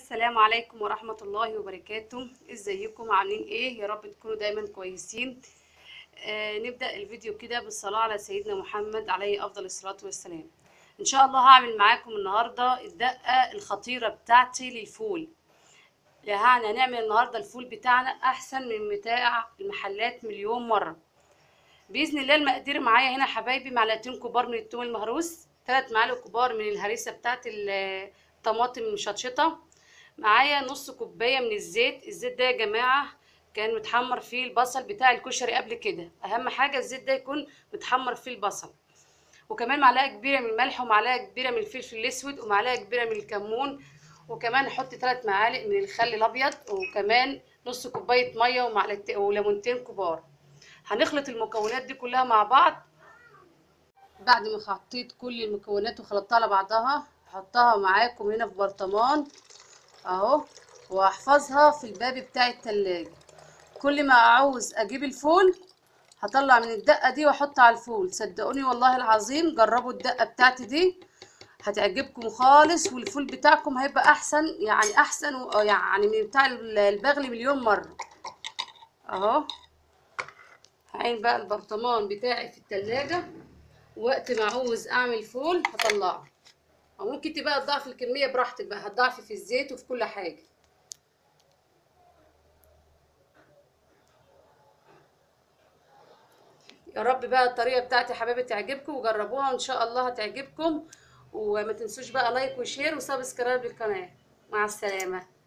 السلام عليكم ورحمة الله وبركاته ازيكم عاملين ايه يا رب تكونوا دايما كويسين آه نبدأ الفيديو كده بالصلاة على سيدنا محمد عليه أفضل الصلاة والسلام ان شاء الله هعمل معاكم النهاردة الدقة الخطيرة بتاعتي للفول يعني هنعمل النهاردة الفول بتاعنا أحسن من بتاع المحلات مليون مرة بإذن الله المقادير معايا هنا حبايبي معلقتين كبار من التوم المهروس ثلاث معالق كبار من الهريسة بتاعت الطماطم المشطشطة معايا نص كوباية من الزيت الزيت ده يا جماعة كان متحمر فيه البصل بتاع الكشري قبل كده أهم حاجة الزيت ده يكون متحمر فيه البصل وكمان معلقة كبيرة من الملح ومعلقة كبيرة من الفلفل الأسود ومعلقة كبيرة من الكمون وكمان احط ثلاث معالق من الخل الابيض وكمان نص كوبايه ميه ومعلقتين وليمونتين كبار هنخلط المكونات دي كلها مع بعض بعد ما حطيت كل المكونات وخلطتها على بعضها هحطها معاكم هنا في برطمان اهو واحفظها في الباب بتاع التلاجة كل ما اعوز اجيب الفول هطلع من الدقه دي واحطها على الفول صدقوني والله العظيم جربوا الدقه بتاعتي دي هتعجبكم خالص والفول بتاعكم هيبقى احسن يعني احسن يعني من بتاع البغل مليون مره اهو هعين بقى البرطمان بتاعي في التلاجة وقت ما عاوز اعمل فول هطلعه او ممكن تبقى تضاعف الكميه براحتك بقى هتضاعفي في الزيت وفي كل حاجه يا رب بقى الطريقه بتاعتي حبايبي تعجبكم وجربوها ان شاء الله هتعجبكم وما تنسوش بقى لايك وشير وسبسكرايب للقناه مع السلامه